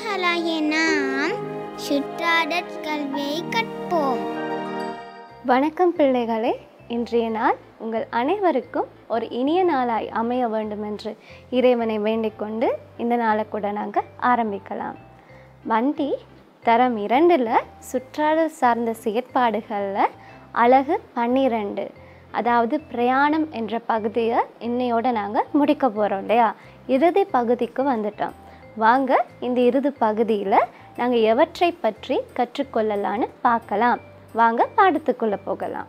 பிள்ளைகளாகிய நாம் சுற்றாடற் கல்வியை கற்போம் வணக்கம் பிள்ளைகளே இன்றைய நாள் உங்கள் அனைவருக்கும் ஒரு இனிய நாளாய் அமைய வேண்டும் என்று இறைவனை வேண்டிக் கொண்டு இந்த நாளை கூட நாங்கள் ஆரம்பிக்கலாம் வண்டி தரம் இரண்டில் சுற்றாடல் சார்ந்த செயற்பாடுகளில் அழகு பன்னிரெண்டு அதாவது பிரயாணம் என்ற பகுதியை இன்னையோட நாங்கள் முடிக்க போகிறோம் இல்லையா இறுதி பகுதிக்கு வந்துட்டோம் வாங்க இந்த இறுதி பகுதியில் நாங்கள் எவற்றை பற்றி கற்றுக்கொள்ளலான்னு பார்க்கலாம் வாங்க பாடத்துக்குள்ளே போகலாம்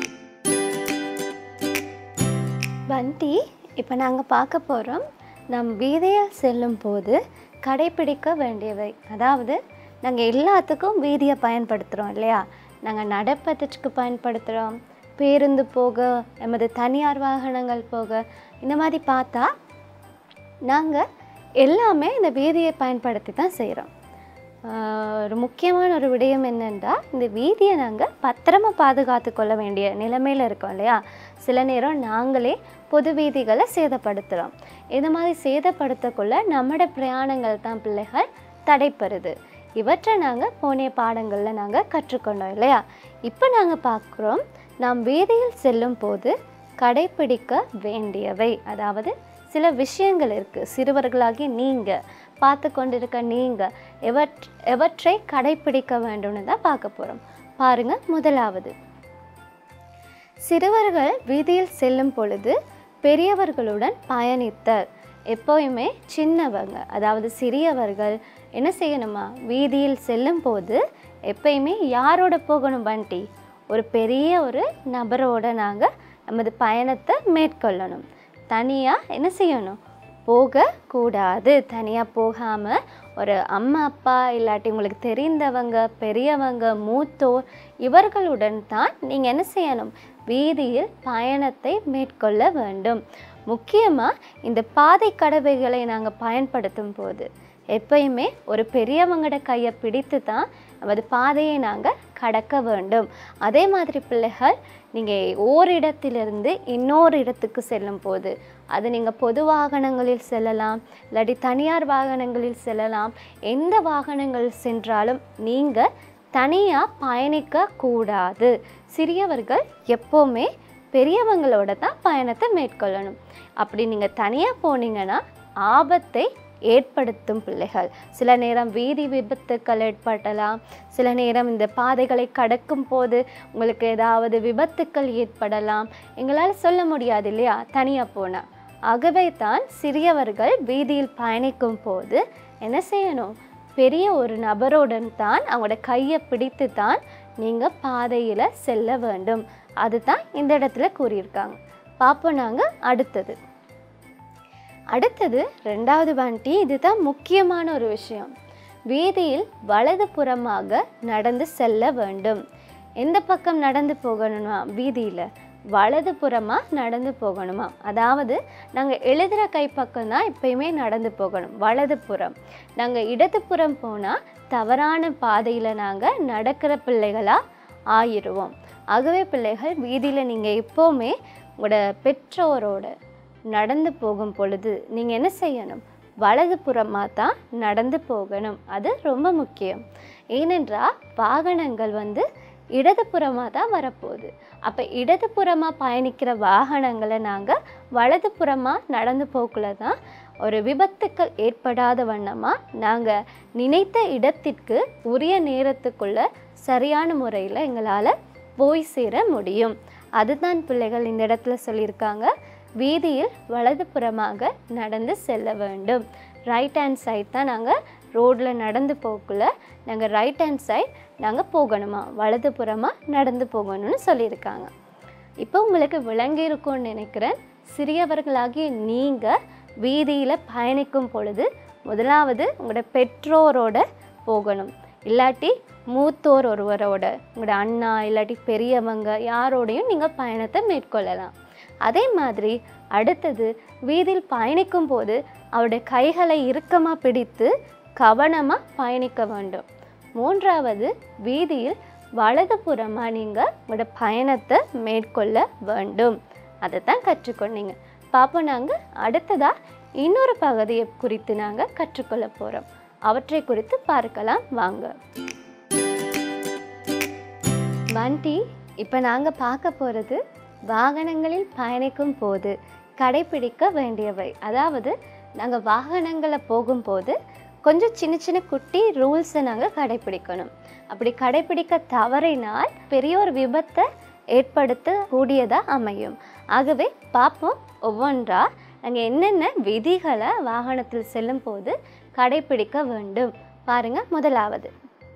பண்டி இப்போ நாங்கள் பார்க்க போகிறோம் நம் வீதியில் செல்லும் போது கடைப்பிடிக்க வேண்டியவை அதாவது நாங்கள் எல்லாத்துக்கும் வீதியை பயன்படுத்துகிறோம் இல்லையா நாங்கள் நடப்பதற்கு பயன்படுத்துகிறோம் பேருந்து போக எமது தனியார் வாகனங்கள் போக இந்த மாதிரி பார்த்தா நாங்கள் எல்லாமே இந்த வீதியை பயன்படுத்தி தான் செய்கிறோம் ஒரு முக்கியமான ஒரு விடயம் என்னென்னா இந்த வீதியை நாங்கள் பத்திரமா பாதுகாத்து கொள்ள வேண்டிய நிலைமையில் இருக்கோம் இல்லையா சில நேரம் நாங்களே பொது வீதிகளை சேதப்படுத்துகிறோம் இது மாதிரி சேதப்படுத்தக்குள்ள நம்மளோட பிரயாணங்கள் தான் பிள்ளைகள் தடைப்படுது இவற்றை நாங்கள் போனிய பாடங்களில் நாங்கள் கற்றுக்கொண்டோம் இல்லையா இப்போ நாங்கள் பார்க்குறோம் நாம் வீதியில் செல்லும் போது கடைப்பிடிக்க வேண்டியவை அதாவது சில விஷயங்கள் இருக்குது சிறுவர்களாகி நீங்கள் பார்த்து கொண்டிருக்க நீங்கள் எவற் எவற்றை கடைப்பிடிக்க வேண்டும்னு தான் பார்க்க போகிறோம் பாருங்கள் முதலாவது சிறுவர்கள் வீதியில் செல்லும் பொழுது பெரியவர்களுடன் பயணித்தல் எப்போயுமே சின்னவங்க அதாவது சிறியவர்கள் என்ன செய்யணுமா வீதியில் செல்லும் போது எப்பயுமே யாரோட போகணும் பண்டி ஒரு பெரிய ஒரு நபரோட நாங்கள் நமது பயணத்தை மேற்கொள்ளணும் தனியாக என்ன செய்யணும் போகக்கூடாது தனியாக போகாமல் ஒரு அம்மா அப்பா இல்லாட்டி உங்களுக்கு தெரிந்தவங்க பெரியவங்க மூத்தோர் இவர்களுடன் தான் நீங்கள் என்ன செய்யணும் வீதியில் பயணத்தை மேற்கொள்ள வேண்டும் முக்கியமாக இந்த பாதை கடவைகளை நாங்கள் பயன்படுத்தும் போது எப்பயுமே ஒரு பெரியவங்களோட கையை பிடித்து தான் நமது பாதையை நாங்கள் கடக்க வேண்டும் அதே மாதிரி பிள்ளைகள் நீங்கள் ஓரிடத்திலிருந்து இன்னொரு இடத்துக்கு செல்லும் போது அது நீங்கள் பொது வாகனங்களில் செல்லலாம் இல்லாட்டி தனியார் வாகனங்களில் செல்லலாம் எந்த வாகனங்கள் சென்றாலும் நீங்கள் தனியாக பயணிக்க கூடாது சிறியவர்கள் எப்போவுமே பெரியவங்களோட தான் பயணத்தை மேற்கொள்ளணும் அப்படி நீங்கள் தனியாக போனீங்கன்னா ஆபத்தை ஏற்படுத்தும் பிள்ளைகள் சில நேரம் வீதி விபத்துக்கள் ஏற்படலாம் சில நேரம் இந்த பாதைகளை கடக்கும் போது உங்களுக்கு ஏதாவது விபத்துக்கள் ஏற்படலாம் எங்களால் சொல்ல முடியாது இல்லையா தனியாக போனால் ஆகவே தான் சிறியவர்கள் வீதியில் பயணிக்கும் போது என்ன செய்யணும் பெரிய ஒரு நபருடன் தான் அவங்களோட கையை பிடித்து தான் நீங்கள் பாதையில் செல்ல வேண்டும் அதுதான் இந்த இடத்துல கூறியிருக்காங்க பார்ப்போம் நாங்கள் அடுத்தது அடுத்தது ரெண்டாவது பாண்டி இதுதான் முக்கியமான ஒரு விஷயம் வீதியில் வலது புறமாக நடந்து செல்ல வேண்டும் எந்த பக்கம் நடந்து போகணுமா வீதியில் வலது புறமாக நடந்து போகணுமா அதாவது நாங்கள் எழுதுகிற கைப்பக்கம் தான் எப்பயுமே நடந்து போகணும் வலது புறம் நாங்கள் இடது புறம் போனால் தவறான பாதையில் நாங்கள் நடக்கிற பிள்ளைகளாக ஆயிடுவோம் ஆகவே பிள்ளைகள் வீதியில் நீங்கள் எப்போவுமே உங்களோட பெற்றோரோட நடந்து போகும் பொழுது நீங்கள் என்ன செய்யணும் வலது புறமாக தான் நடந்து போகணும் அது ரொம்ப முக்கியம் ஏனென்றால் வாகனங்கள் வந்து இடதுபுறமாக தான் வரப்போகுது அப்போ இடதுபுறமாக பயணிக்கிற வாகனங்களை நாங்கள் வலதுபுறமாக நடந்து போக்குள்ள தான் ஒரு விபத்துக்கள் ஏற்படாத வண்ணமாக நாங்கள் நினைத்த இடத்திற்கு உரிய நேரத்துக்குள்ள சரியான முறையில் எங்களால் போய் சேர முடியும் அதுதான் பிள்ளைகள் இந்த இடத்துல சொல்லியிருக்காங்க வீதியில் வலதுபுறமாக நடந்து செல்ல வேண்டும் ரைட் ஹேண்ட் சைட் தான் நாங்கள் ரோட்டில் நடந்து போக்குள்ள நாங்கள் ரைட் ஹேண்ட் சைட் நாங்கள் போகணுமா வலதுபுறமாக நடந்து போகணும்னு சொல்லியிருக்காங்க இப்போ உங்களுக்கு விளங்கியிருக்கும்னு நினைக்கிறேன் சிறியவர்களாகிய நீங்கள் வீதியில் பயணிக்கும் பொழுது முதலாவது உங்களோட பெற்றோரோட போகணும் இல்லாட்டி மூத்தோர் ஒருவரோட உங்களோட அண்ணா இல்லாட்டி பெரியவங்க யாரோடையும் நீங்கள் பயணத்தை மேற்கொள்ளலாம் அதே மாதிரி அடுத்தது வீதியில் பயணிக்கும் போது அவருடைய கைகளை இறுக்கமாக பிடித்து கவனமாக பயணிக்க வேண்டும் மூன்றாவது வீதியில் வலதுபுறமாக நீங்கள் உங்களோட பயணத்தை மேற்கொள்ள வேண்டும் அதை தான் கற்றுக்கொண்டீங்க பார்ப்போம் நாங்கள் அடுத்ததாக இன்னொரு பகுதியை குறித்து நாங்கள் கற்றுக்கொள்ள போகிறோம் அவற்றை குறித்து பார்க்கலாம் வாங்க வண்டி இப்போ நாங்கள் பார்க்க போகிறது வாகனங்களில் பயணிக்கும் போது கடைபிடிக்க வேண்டியவை அதாவது நாங்கள் வாகனங்களை போகும்போது கொஞ்சம் சின்ன சின்ன குட்டி ரூல்ஸை நாங்கள் கடைபிடிக்கணும் அப்படி கடைபிடிக்க தவறினால் பெரிய ஒரு விபத்தை ஏற்படுத்த கூடியதாக அமையும் ஆகவே பார்ப்போம் ஒவ்வொன்றா நாங்கள் என்னென்ன விதிகளை வாகனத்தில் செல்லும் போது கடைபிடிக்க வேண்டும் பாருங்க முதலாவது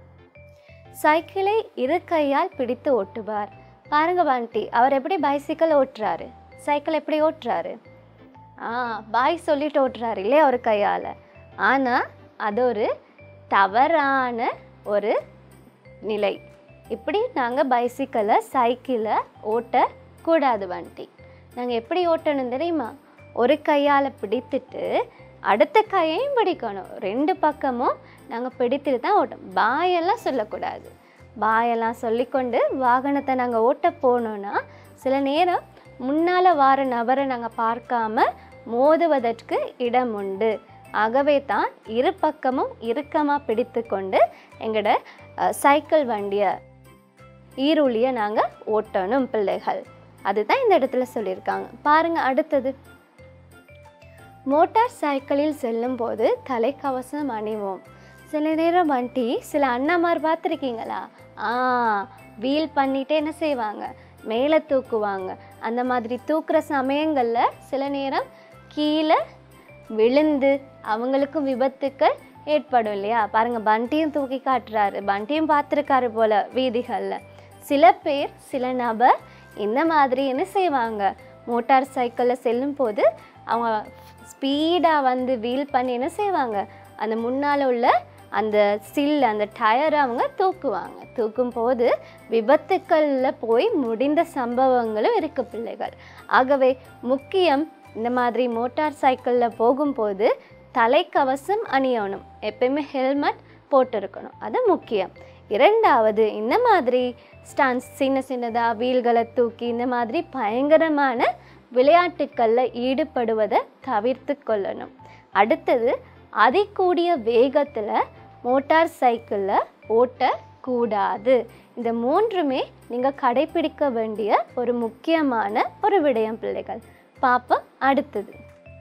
சைக்கிளை இரு கையால் பிடித்து ஓட்டுவார் பாருங்க வாண்டி அவர் எப்படி பைசிக்கல் ஓட்டுறாரு சைக்கிள் எப்படி ஓட்டுறாரு ஆ பாய் சொல்லிட்டு ஓட்டுறாரு இல்லையா ஒரு கையால் ஆனால் அது ஒரு தவறான ஒரு நிலை இப்படி நாங்கள் பைசிக்கலை சைக்கிளை ஓட்டக்கூடாது வண்டி நாங்கள் எப்படி ஓட்டணும் தெரியுமா ஒரு கையால் பிடித்துட்டு அடுத்த கையையும் பிடிக்கணும் ரெண்டு பக்கமும் நாங்கள் பிடித்துட்டு தான் ஓட்டணும் பாயெல்லாம் சொல்லக்கூடாது பாயெல்லாம் சொல்லிக்கொண்டு வாகனத்தை நாங்கள் ஓட்ட போனோன்னா சில நேரம் முன்னால் வார நபரை நாங்கள் பார்க்காம மோதுவதற்கு இடம் உண்டு ஆகவே தான் இரு பக்கமும் இறுக்கமாக பிடித்து கொண்டு எங்களோட அஹ், சைக்கிள் வண்டியை ஈருளியை நாங்கள் ஓட்டணும் பிள்ளைகள் அதுதான் இந்த இடத்துல சொல்லியிருக்காங்க பாருங்க அடுத்தது மோட்டார் சைக்கிளில் செல்லும் போது தலைக்கவசம் அணிவோம் சில நேரம் வண்டி சில அண்ணாமார் பார்த்துருக்கீங்களா ஆ வீல் பண்ணிட்டு என்ன செய்வாங்க மேலே தூக்குவாங்க அந்த மாதிரி தூக்குற சமயங்களில் சில நேரம் கீழே விழுந்து அவங்களுக்கும் விபத்துக்கள் ஏற்படும் இல்லையா பாருங்க பண்டியும் தூக்கி காட்டுறாரு பண்டியும் பார்த்துருக்காரு போல வீதிகளில் சில பேர் சில நபர் இந்த மாதிரி என்ன செய்வாங்க மோட்டார் சைக்கிளில் செல்லும் போது அவங்க ஸ்பீடாக வந்து வீல் பண்ணி என்ன செய்வாங்க அந்த முன்னால் உள்ள அந்த சில் அந்த டயரை அவங்க தூக்குவாங்க தூக்கும் போது விபத்துக்களில் போய் முடிந்த சம்பவங்களும் இருக்கு பிள்ளைகள் ஆகவே முக்கியம் இந்த மாதிரி மோட்டார் சைக்கிளில் போகும்போது தலைக்கவசம் அணியணும் எப்பயுமே ஹெல்மெட் போட்டிருக்கணும் அது முக்கியம் இரண்டாவது இந்த மாதிரி ஸ்டான்ஸ் சின்ன சின்னதாக வீல்களை தூக்கி இந்த மாதிரி பயங்கரமான விளையாட்டுக்களில் ஈடுபடுவதை தவிர்த்து கொள்ளணும் அடுத்தது அதிகூடிய வேகத்தில் மோட்டார் சைக்கிளில் ஓட்டக்கூடாது இந்த மூன்றுமே நீங்கள் கடைபிடிக்க வேண்டிய ஒரு முக்கியமான ஒரு விடயம் பிள்ளைகள் பாப்போம் அடுத்தது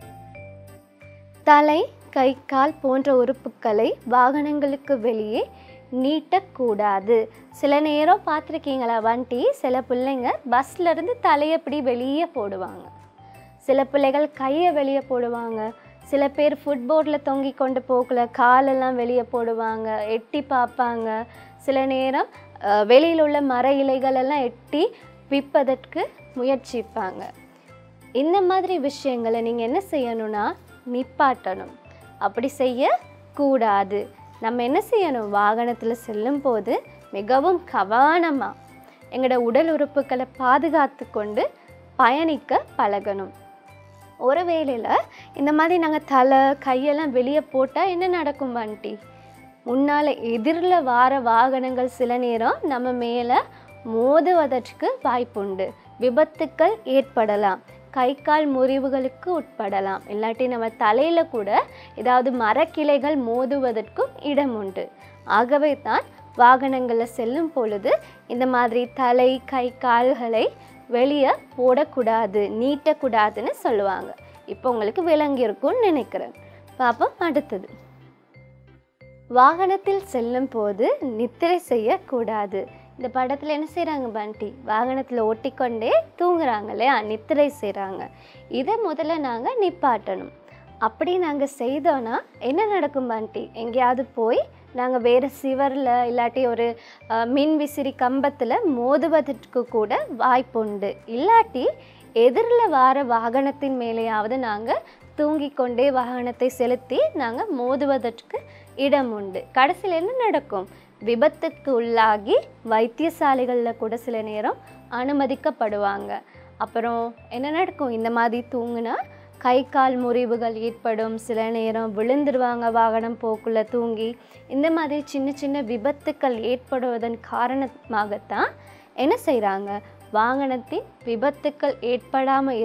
தலை கை கால் போன்ற உறுப்புகளை வாகனங்களுக்கு வெளியே நீட்டக்கூடாது சில நேரம் பார்த்துருக்கீங்களா வண்டி சில பிள்ளைங்க பஸ்ல இருந்து தலையை இப்படி வெளியே போடுவாங்க சில பிள்ளைகள் கையை வெளியே போடுவாங்க சில பேர் ஃபுட்போர்டில் தொங்கி கொண்டு போகல காலெல்லாம் வெளியே போடுவாங்க எட்டி பார்ப்பாங்க சில நேரம் அஹ், வெளியில் உள்ள மர இலைகள் எல்லாம் எட்டி விற்பதற்கு முயற்சிப்பாங்க இந்த மாதிரி விஷயங்களை நீங்கள் என்ன செய்யணும்னா நிப்பாட்டணும் அப்படி செய்யக்கூடாது நம்ம என்ன செய்யணும் வாகனத்தில் செல்லும் போது மிகவும் கவனமாக எங்களோட உடல் உறுப்புகளை பாதுகாத்து கொண்டு பயணிக்க பழகணும் ஒரு வேளையில் இந்த மாதிரி நாங்கள் தலை கையெல்லாம் வெளியே போட்டால் என்ன நடக்கும் வண்டி முன்னால் எதிரில் வார வாகனங்கள் சில நேரம் நம்ம மேலே மோதுவதற்கு வாய்ப்புண்டு விபத்துக்கள் ஏற்படலாம் கை கால் முறிவுகளுக்கு உட்படலாம் இல்லாட்டி நம்ம தலையில் கூட ஏதாவது மரக்கிளைகள் மோதுவதற்கும் இடம் உண்டு ஆகவே தான் வாகனங்களில் செல்லும் பொழுது இந்த மாதிரி தலை கை கால்களை வெளியே போடக்கூடாது நீட்டக்கூடாதுன்னு சொல்லுவாங்க இப்போ உங்களுக்கு விளங்கியிருக்கும்னு நினைக்கிறேன் பாப்போம் அடுத்தது வாகனத்தில் செல்லும் போது நித்திரை செய்யக்கூடாது இந்த படத்தில் என்ன செய்கிறாங்க பண்டி வாகனத்தில் ஓட்டிக்கொண்டே தூங்குறாங்க இல்லையா நித்திரை செய்கிறாங்க இதை முதல்ல நாங்கள் நிப்பாட்டணும் அப்படி நாங்கள் செய்தோன்னா என்ன நடக்கும் பண்டி எங்கேயாவது போய் நாங்கள் வேறு சிவரில் இல்லாட்டி ஒரு அஹ், மின் விசிறி கம்பத்தில் மோதுவதற்கு கூட வாய்ப்புண்டு இல்லாட்டி எதிரில் வார வாகனத்தின் மேலேயாவது நாங்கள் தூங்கிக் கொண்டே வாகனத்தை செலுத்தி நாங்கள் மோதுவதற்கு இடம் உண்டு கடைசியில் என்ன நடக்கும் விபத்துக்கு உள்ளாகி வைத்தியசாலைகளில் கூட சில நேரம் அனுமதிக்கப்படுவாங்க அப்புறம் என்ன நடக்கும் இந்த மாதிரி தூங்குனா கை கால் முறிவுகள் ஏற்படும் சில நேரம் விழுந்துருவாங்க வாகனம் போக்குள்ள தூங்கி இந்த மாதிரி சின்ன சின்ன விபத்துக்கள் ஏற்படுவதன் காரணமாகத்தான் என்ன செய்கிறாங்க வாகனத்தின் விபத்துக்கள் ஏற்படாமல்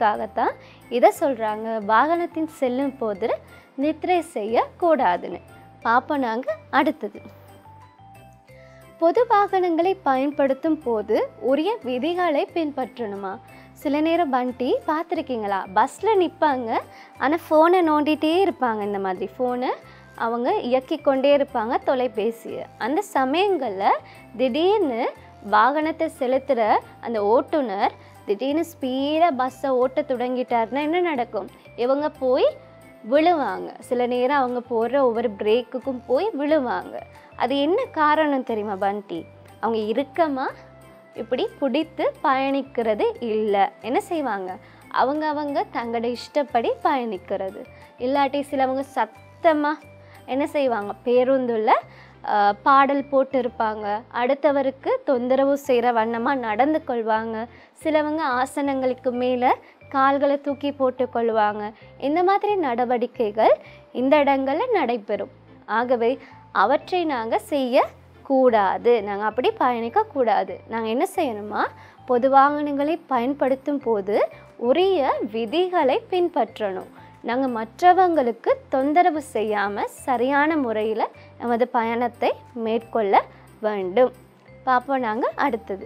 இருப்பதற்காகத்தான் இதை சொல்கிறாங்க வாகனத்தின் செல்லும் போது நித்திரை செய்யக்கூடாதுன்னு பார்ப்போம் நாங்கள் அடுத்தது பொது வாகனங்களை பயன்படுத்தும் போது உரிய விதிகளை பின்பற்றணுமா சில நேரம் பண்டி பார்த்துருக்கீங்களா பஸ்ஸில் நிற்பாங்க ஆனால் ஃபோனை நோண்டிகிட்டே இருப்பாங்க இந்த மாதிரி ஃபோனை அவங்க இயக்கிக் கொண்டே இருப்பாங்க தொலைபேசியை அந்த சமயங்களில் திடீர்னு வாகனத்தை செலுத்துகிற அந்த ஓட்டுநர் திடீர்னு ஸ்பீடாக பஸ்ஸை ஓட்ட தொடங்கிட்டாருன்னா என்ன நடக்கும் இவங்க போய் விழுவாங்க சில நேரம் அவங்க போடுற ஒவ்வொரு பிரேக்குக்கும் போய் விழுவாங்க அது என்ன காரணம் தெரியுமா பண்டி அவங்க இறுக்கமாக இப்படி பிடித்து பயணிக்கிறது இல்லை என்ன செய்வாங்க அவங்க அவங்க தங்களோட இஷ்டப்படி பயணிக்கிறது இல்லாட்டி சிலவங்க சத்தமாக என்ன செய்வாங்க பேருந்துல ஆஹ், பாடல் போட்டு இருப்பாங்க அடுத்தவருக்கு தொந்தரவு செய்கிற வண்ணமாக நடந்து கொள்வாங்க சிலவங்க ஆசனங்களுக்கு மேலே கால்களை தூக்கி போட்டு கொள்வாங்க இந்த மாதிரி நடவடிக்கைகள் இந்த இடங்களில் நடைபெறும் ஆகவே அவற்றை நாங்கள் செய்ய கூடாது நாங்கள் அப்படி பயணிக்கக்கூடாது நாங்கள் என்ன செய்யணுமா பொது வாகனங்களை பயன்படுத்தும் போது உரிய விதிகளை பின்பற்றணும் நாங்கள் மற்றவங்களுக்கு தொந்தரவு செய்யாமல் சரியான முறையில் நமது பயணத்தை மேற்கொள்ள வேண்டும் பார்ப்போம் நாங்கள் அடுத்தது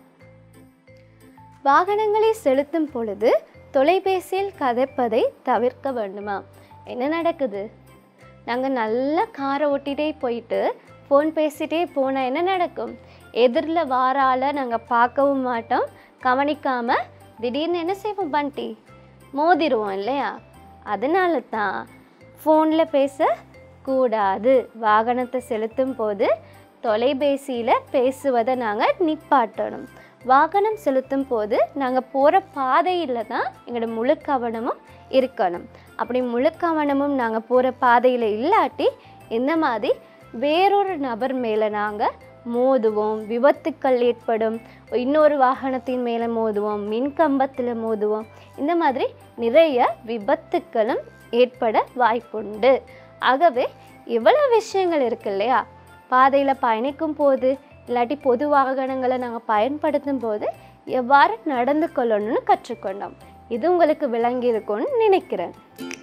வாகனங்களை செலுத்தும் பொழுது தொலைபேசியில் கதைப்பதை தவிர்க்க வேண்டுமா என்ன நடக்குது நாங்கள் நல்லா காரை ஓட்டிகிட்டே போயிட்டு ஃபோன் பேசிகிட்டே போனால் என்ன நடக்கும் எதிரில் வாரால நாங்கள் பார்க்கவும் மாட்டோம் கவனிக்காமல் திடீர்னு என்ன செய்வோம் பண்டி மோதிருவோம் இல்லையா அதனால தான் ஃபோனில் பேச கூடாது வாகனத்தை செலுத்தும் போது தொலைபேசியில் பேசுவதை நாங்கள் நிப்பாட்டணும் வாகனம் செலுத்தும் போது நாங்கள் போகிற பாதையில் தான் எங்களோட முழு கவனமும் இருக்கணும் அப்படி முழு கவனமும் நாங்கள் போகிற பாதையில் இல்லாட்டி இந்த மாதிரி வேறொரு நபர் மேலே நாங்கள் மோதுவோம் விபத்துக்கள் ஏற்படும் இன்னொரு வாகனத்தின் மேலே மோதுவோம் மின் கம்பத்தில் மோதுவோம் இந்த மாதிரி நிறைய விபத்துக்களும் ஏற்பட வாய்ப்புண்டு ஆகவே இவ்வளோ விஷயங்கள் இருக்கு இல்லையா பாதையில் பயணிக்கும் போது இல்லாட்டி பொது வாகனங்களை நாங்கள் பயன்படுத்தும் போது எவ்வாறு நடந்து கொள்ளணும்னு கற்றுக்கொண்டோம் இது உங்களுக்கு விளங்கி இருக்கும்னு நினைக்கிறேன்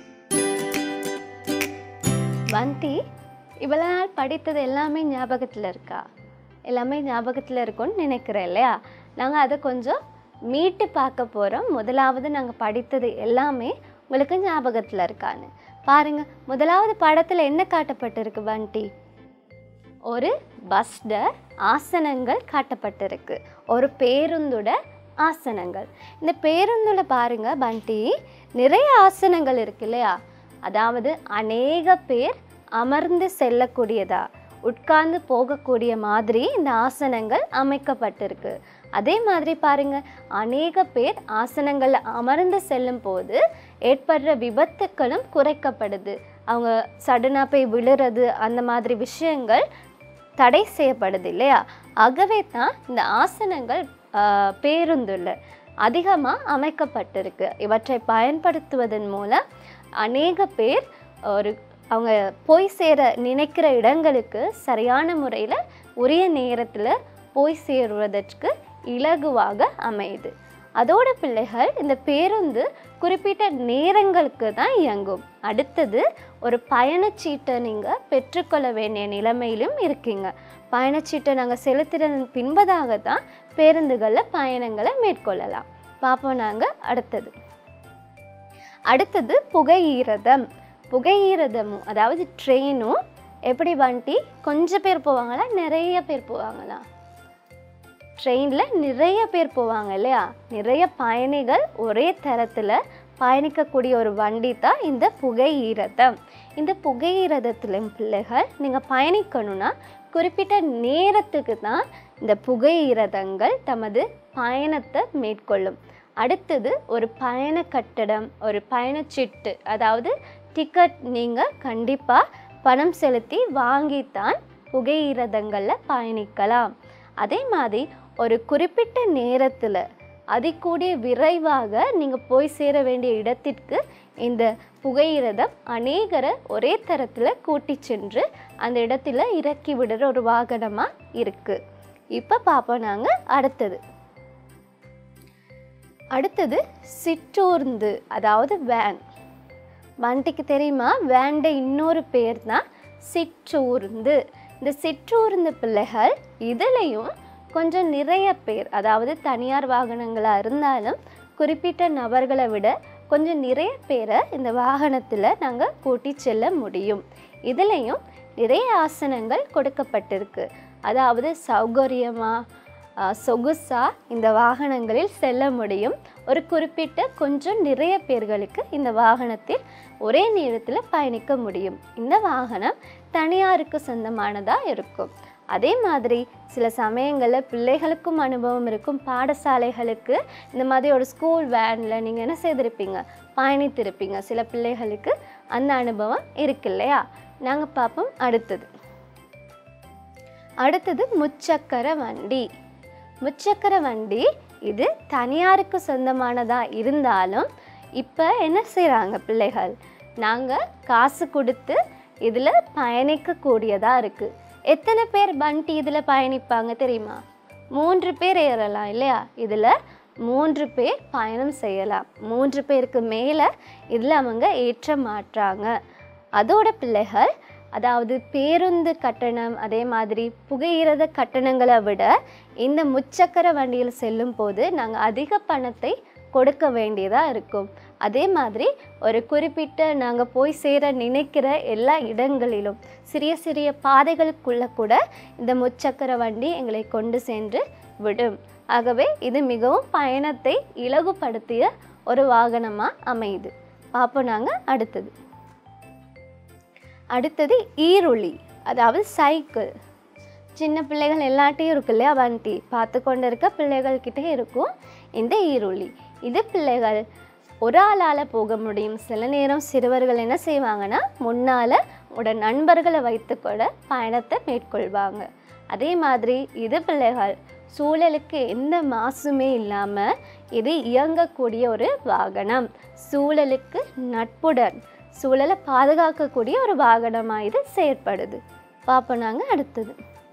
வந்தி இவ்வளோ நாள் படித்தது எல்லாமே ஞாபகத்தில் இருக்கா எல்லாமே ஞாபகத்தில் இருக்கும்னு நினைக்கிறேன் இல்லையா நாங்கள் அதை கொஞ்சம் மீட்டு பார்க்க போகிறோம் முதலாவது நாங்கள் படித்தது எல்லாமே உங்களுக்கு ஞாபகத்தில் இருக்கான்னு பாருங்க முதலாவது படத்தில் என்ன காட்டப்பட்டிருக்கு வண்டி ஒரு பஸ்ட ஆசனங்கள் காட்டப்பட்டிருக்கு ஒரு பேருந்தோட ஆசனங்கள் இந்த பேருந்துல பாருங்க பண்டி நிறைய ஆசனங்கள் இருக்கு இல்லையா அதாவது அநேக பேர் அமர்ந்து செல்லக்கூடியதா உட்கார்ந்து போகக்கூடிய மாதிரி இந்த ஆசனங்கள் அமைக்கப்பட்டிருக்கு அதே மாதிரி பாருங்க அநேக பேர் ஆசனங்களில் அமர்ந்து செல்லும் போது ஏற்படுற விபத்துக்களும் குறைக்கப்படுது அவங்க சடனாக போய் விழுறது அந்த மாதிரி விஷயங்கள் தடை செய்யப்படுது இல்லையா ஆகவே தான் இந்த ஆசனங்கள் ஆஹ், பேருந்துல அதிகமாக அமைக்கப்பட்டிருக்கு இவற்றை பயன்படுத்துவதன் மூலம் அநேக பேர் ஒரு அவங்க போய் சேர நினைக்கிற இடங்களுக்கு சரியான முறையில் உரிய நேரத்தில் போய் சேருவதற்கு இலகுவாக அமையுது அதோட பிள்ளைகள் இந்த பேருந்து குறிப்பிட்ட நேரங்களுக்கு தான் இயங்கும் அடுத்தது ஒரு பயணச்சீட்டை நீங்கள் பெற்றுக்கொள்ள வேண்டிய நிலைமையிலும் இருக்கீங்க பயணச்சீட்டை நாங்கள் செலுத்துறதன் பின்பதாக தான் பேருந்துகளில் பயணங்களை மேற்கொள்ளலாம் பார்ப்போம் நாங்கள் அடுத்தது அடுத்தது புகையீரதம் புகையீரதமும் அதாவது ட்ரெயினும் எப்படி வண்டி கொஞ்சம் பேர் போவாங்களா நிறைய பேர் போவாங்களா ட்ரெயினில் நிறைய பேர் போவாங்க இல்லையா நிறைய பயணிகள் ஒரே தரத்தில் பயணிக்கக்கூடிய ஒரு வண்டி தான் இந்த புகையீரதம் இந்த புகையீரதத்தில் பிள்ளைகள் நீங்கள் பயணிக்கணும்னா குறிப்பிட்ட நேரத்துக்கு தான் இந்த புகையீரதங்கள் தமது பயணத்தை மேற்கொள்ளும் அடுத்தது ஒரு பயண கட்டடம் ஒரு பயணச்சீட்டு அதாவது டிக்கெட் நீங்கள் கண்டிப்பாக பணம் செலுத்தி வாங்கித்தான் புகையிரதங்களில் பயணிக்கலாம் அதே மாதிரி ஒரு குறிப்பிட்ட நேரத்தில் அதிகூடிய விரைவாக நீங்கள் போய் சேர வேண்டிய இடத்திற்கு இந்த புகையிரதம் அநேகரை ஒரே தரத்தில் கூட்டி சென்று அந்த இடத்துல இறக்கி விடுற ஒரு வாகனமாக இருக்குது இப்போ பார்ப்போம் நாங்கள் அடுத்தது அடுத்தது சிற்றூர்ந்து அதாவது வேன் வண்டிக்கு தெரியுமா வேண்ட இன்னொரு பேர் தான் சிற்றூர்ந்து இந்த சிற்றூர்ந்து பிள்ளைகள் இதுலேயும் கொஞ்சம் நிறைய பேர் அதாவது தனியார் வாகனங்களாக இருந்தாலும் குறிப்பிட்ட நபர்களை விட கொஞ்சம் நிறைய பேரை இந்த வாகனத்தில் நாங்கள் கூட்டி செல்ல முடியும் இதுலேயும் நிறைய ஆசனங்கள் கொடுக்கப்பட்டிருக்கு அதாவது சௌகரியமாக சொகுசாக இந்த வாகனங்களில் செல்ல முடியும் ஒரு குறிப்பிட்ட கொஞ்சம் நிறைய பேர்களுக்கு இந்த வாகனத்தில் ஒரே நேரத்தில் பயணிக்க முடியும் இந்த வாகனம் தனியாருக்கு சொந்தமானதாக இருக்கும் அதே மாதிரி சில சமயங்களில் பிள்ளைகளுக்கும் அனுபவம் இருக்கும் பாடசாலைகளுக்கு இந்த மாதிரி ஒரு ஸ்கூல் வேனில் நீங்கள் என்ன செய்திருப்பீங்க பயணித்திருப்பீங்க சில பிள்ளைகளுக்கு அந்த அனுபவம் இருக்கு இல்லையா நாங்கள் பார்ப்போம் அடுத்தது அடுத்தது முச்சக்கர வண்டி முச்சக்கர வண்டி இது தனியாருக்கு சொந்தமானதாக இருந்தாலும் இப்போ என்ன செய்கிறாங்க பிள்ளைகள் நாங்கள் காசு கொடுத்து இதில் பயணிக்கக்கூடியதாக இருக்குது எத்தனை பேர் வண்டி இதில் பயணிப்பாங்க தெரியுமா மூன்று பேர் ஏறலாம் இல்லையா இதில் மூன்று பேர் பயணம் செய்யலாம் மூன்று பேருக்கு மேலே இதில் அவங்க ஏற்ற மாட்டாங்க அதோட பிள்ளைகள் அதாவது பேருந்து கட்டணம் அதே மாதிரி புகையிரத கட்டணங்களை விட இந்த முச்சக்கர வண்டியில் செல்லும் போது நாங்கள் அதிக பணத்தை கொடுக்க வேண்டியதாக இருக்கும் அதே மாதிரி ஒரு குறிப்பிட்ட நாங்கள் போய் சேர நினைக்கிற எல்லா இடங்களிலும் சிறிய சிறிய பாதைகளுக்குள்ளே கூட இந்த முச்சக்கர வண்டி எங்களை கொண்டு சென்று விடும் ஆகவே இது மிகவும் பயணத்தை இலகுபடுத்திய ஒரு வாகனமாக அமையுது பார்ப்போம் நாங்கள் அடுத்தது அடுத்தது ஈருளி அதாவது சைக்கிள் சின்ன பிள்ளைகள் எல்லாட்டையும் இருக்கு இல்லையா வண்டி பார்த்து கொண்டு இருக்க பிள்ளைகள்கிட்ட இருக்கும் இந்த ஈருளி இது பிள்ளைகள் ஒரு ஆளால் போக முடியும் சில நேரம் சிறுவர்கள் என்ன செய்வாங்கன்னா முன்னால் உட நண்பர்களை வைத்துக்கூட பயணத்தை மேற்கொள்வாங்க அதே மாதிரி இது பிள்ளைகள் சூழலுக்கு எந்த மாசுமே இல்லாமல் இது இயங்கக்கூடிய ஒரு வாகனம் சூழலுக்கு நட்புடன் சூழலை பாதுகாக்கக்கூடிய ஒரு வாகனமாக இது செயற்படுது பார்ப்போம் நாங்கள் அடுத்தது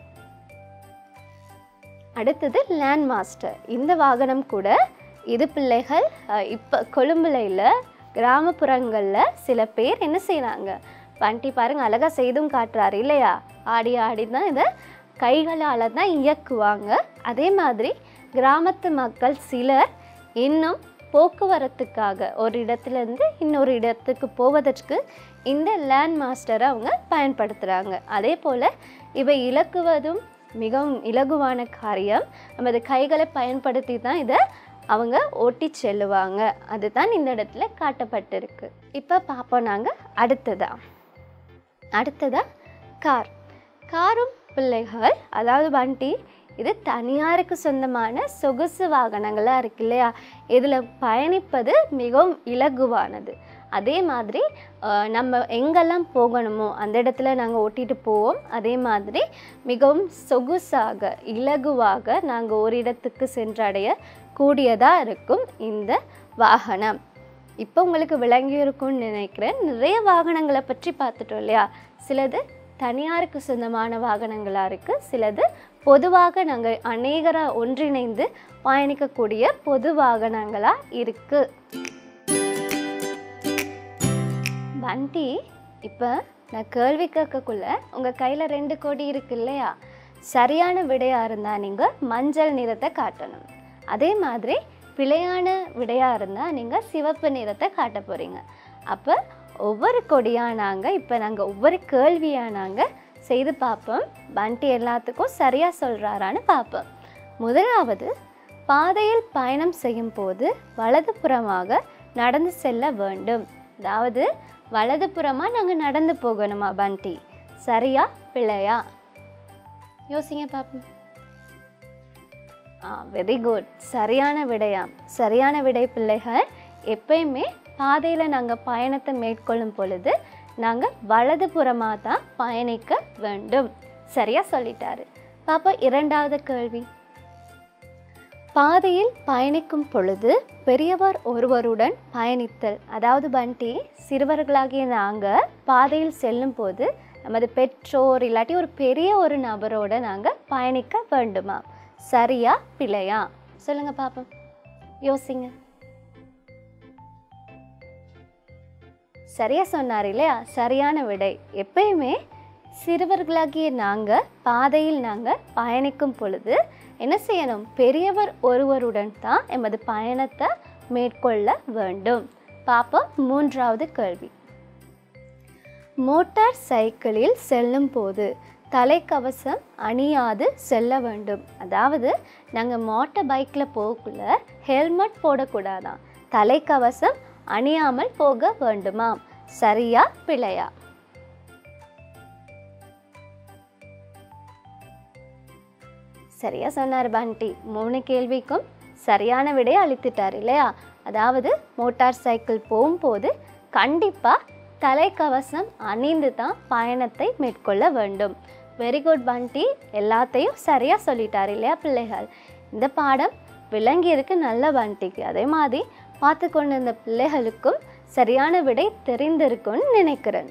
அடுத்தது லேண்ட் மாஸ்டர் இந்த வாகனம் கூட இது பிள்ளைகள் இப்போ கொழும்புல இல்லை கிராமப்புறங்களில் சில பேர் என்ன செய்கிறாங்க வண்டி பாருங்க அழகாக செய்தும் காட்டுறாரு இல்லையா ஆடி ஆடி தான் இதை கைகளால் தான் இயக்குவாங்க அதே மாதிரி கிராமத்து மக்கள் சிலர் இன்னும் போக்குவரத்துக்காக ஒரு இடத்துலேருந்து இன்னொரு இடத்துக்கு போவதற்கு இந்த லேண்ட் மாஸ்டரை அவங்க பயன்படுத்துகிறாங்க அதே போல் இவை இலக்குவதும் மிகவும் இலகுவான காரியம் நமது கைகளை பயன்படுத்தி தான் இதை அவங்க ஓட்டி செல்லுவாங்க அதுதான் இந்த இடத்துல காட்டப்பட்டிருக்கு இப்போ பார்ப்போம் நாங்கள் அடுத்ததா அடுத்ததா கார் காரும் பிள்ளைகள் அதாவது வண்டி இது தனியாருக்கு சொந்தமான சொகுசு வாகனங்களாக இருக்கு இல்லையா இதில் பயணிப்பது மிகவும் இலகுவானது அதே மாதிரி அஹ், நம்ம எங்கெல்லாம் போகணுமோ அந்த இடத்துல நாங்கள் ஓட்டிட்டு போவோம் அதே மாதிரி மிகவும் சொகுசாக இலகுவாக நாங்கள் ஒரு இடத்துக்கு சென்றடைய கூடியதாக இருக்கும் இந்த வாகனம் இப்போ உங்களுக்கு விளங்கி இருக்கும்னு நினைக்கிறேன் நிறைய வாகனங்களை பற்றி பார்த்துட்டோம் இல்லையா சிலது தனியாருக்கு சொந்தமான வாகனங்களாக இருக்குது சிலது பொதுவாக நாங்கள் அநேகராக ஒன்றிணைந்து பயணிக்கக்கூடிய பொது வாகனங்களாக இருக்குது வண்டி இப்போ நான் கேள்வி கேட்கக்குள்ள உங்கள் கையில் ரெண்டு கோடி இருக்கு இல்லையா சரியான விடையாக இருந்தால் நீங்கள் மஞ்சள் நிறத்தை காட்டணும் அதே மாதிரி பிழையான விடையாக இருந்தால் நீங்கள் சிவப்பு நிறத்தை காட்ட போகிறீங்க அப்போ ஒவ்வொரு கொடியாக நாங்கள் இப்போ நாங்கள் ஒவ்வொரு கேள்வியாக நாங்கள் செய்து பார்ப்போம் வண்டி எல்லாத்துக்கும் சரியாக சொல்கிறாரான்னு பார்ப்போம் முதலாவது பாதையில் பயணம் செய்யும் போது வலதுபுறமாக நடந்து செல்ல வேண்டும் அதாவது வலதுபுறமாக நாங்கள் நடந்து போகணுமா பண்டி சரியா பிள்ளையா யோசிங்க பார்ப்போம் ஆ வெரி குட் சரியான விடையாம் சரியான விடை பிள்ளைகள் எப்பயுமே பாதையில் நாங்கள் பயணத்தை மேற்கொள்ளும் பொழுது நாங்கள் வலதுபுறமாக தான் பயணிக்க வேண்டும் சரியா சொல்லிட்டாரு பாப்பா இரண்டாவது கேள்வி பாதையில் பயணிக்கும் பொழுது பெரியவர் ஒருவருடன் பயணித்தல் அதாவது பண்டி சிறுவர்களாகிய நாங்கள் பாதையில் செல்லும் போது நமது பெற்றோர் இல்லாட்டி ஒரு பெரிய ஒரு நபரோட நாங்கள் பயணிக்க வேண்டுமா சரியா பிழையா சொல்லுங்க பாப்போம் யோசிங்க சரியா சொன்னார் இல்லையா சரியான விடை எப்பயுமே சிறுவர்களாகிய நாங்கள் பாதையில் நாங்கள் பயணிக்கும் பொழுது என்ன செய்யணும் பெரியவர் ஒருவருடன் தான் எமது பயணத்தை மேற்கொள்ள வேண்டும் பாப்போம் மூன்றாவது கேள்வி மோட்டார் சைக்கிளில் செல்லும் போது தலைக்கவசம் அணியாது செல்ல வேண்டும் அதாவது நாங்கள் மோட்டார் பைக்கில் போகக்குள்ள ஹெல்மெட் போடக்கூடாதாம் தலைக்கவசம் அணியாமல் போக வேண்டுமாம் சரியா பிழையா சரியா சொன்னார் பண்டி மூணு கேள்விக்கும் சரியான விடையை அளித்துட்டார் இல்லையா அதாவது மோட்டார் சைக்கிள் போகும்போது கண்டிப்பாக தலைக்கவசம் அணிந்து தான் பயணத்தை மேற்கொள்ள வேண்டும் வெரி குட் பண்டி எல்லாத்தையும் சரியாக சொல்லிட்டார் இல்லையா பிள்ளைகள் இந்த பாடம் விளங்கியிருக்கு நல்ல பண்டிக்கு அதே மாதிரி பார்த்து கொண்டிருந்த பிள்ளைகளுக்கும் சரியான விடை தெரிந்திருக்கும்னு நினைக்கிறேன்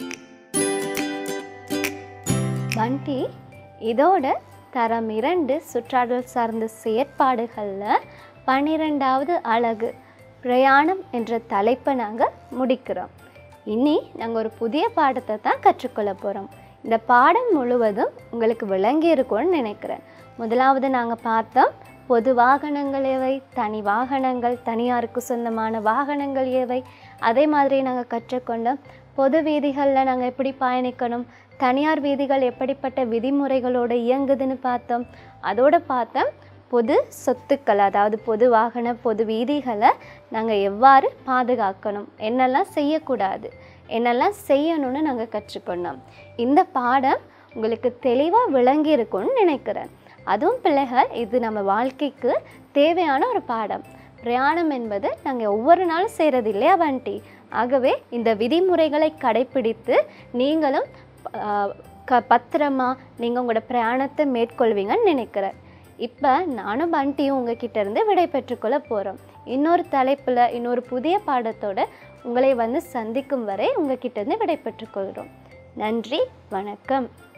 பண்டி இதோட தரம் இரண்டு சுற்றாடல் சார்ந்த செயற்பாடுகளில் பன்னிரெண்டாவது அழகு பிரயாணம் என்ற தலைப்பை நாங்கள் முடிக்கிறோம் இனி நாங்கள் ஒரு புதிய பாடத்தை தான் கற்றுக்கொள்ள போகிறோம் இந்த பாடம் முழுவதும் உங்களுக்கு விளங்கி இருக்கும்னு நினைக்கிறேன் முதலாவது நாங்கள் பார்த்தோம் பொது வாகனங்கள் எவை தனி வாகனங்கள் தனியாருக்கு சொந்தமான வாகனங்கள் எவை அதே மாதிரி நாங்கள் கற்றுக்கொண்டோம் பொது வீதிகளில் நாங்கள் எப்படி பயணிக்கணும் தனியார் வீதிகள் எப்படிப்பட்ட விதிமுறைகளோடு இயங்குதுன்னு பார்த்தோம் அதோடு பார்த்தோம் பொது சொத்துக்கள் அதாவது பொது வாகன பொது வீதிகளை நாங்கள் எவ்வாறு பாதுகாக்கணும் என்னெல்லாம் செய்யக்கூடாது என்னெல்லாம் செய்யணும்னு நாங்கள் கற்றுக்கொண்டோம் இந்த பாடம் உங்களுக்கு தெளிவாக விளங்கி இருக்கும்னு நினைக்கிறேன் அதுவும் பிள்ளைகள் இது நம்ம வாழ்க்கைக்கு தேவையான ஒரு பாடம் பிரயாணம் என்பது நாங்கள் ஒவ்வொரு நாளும் செய்கிறது இல்லையா வண்டி ஆகவே இந்த விதிமுறைகளை கடைப்பிடித்து நீங்களும் ஆஹ், க பத்திரமா நீங்கள் உங்களோட பிரயாணத்தை மேற்கொள்வீங்கன்னு நினைக்கிறேன் இப்போ நானும் பண்டியும் உங்ககிட்ட இருந்து விடை பெற்றுக்கொள்ள போகிறோம் இன்னொரு தலைப்பில் இன்னொரு புதிய பாடத்தோட உங்களை வந்து சந்திக்கும் வரை உங்ககிட்ட இருந்து விடை பெற்றுக்கொள்கிறோம் நன்றி வணக்கம்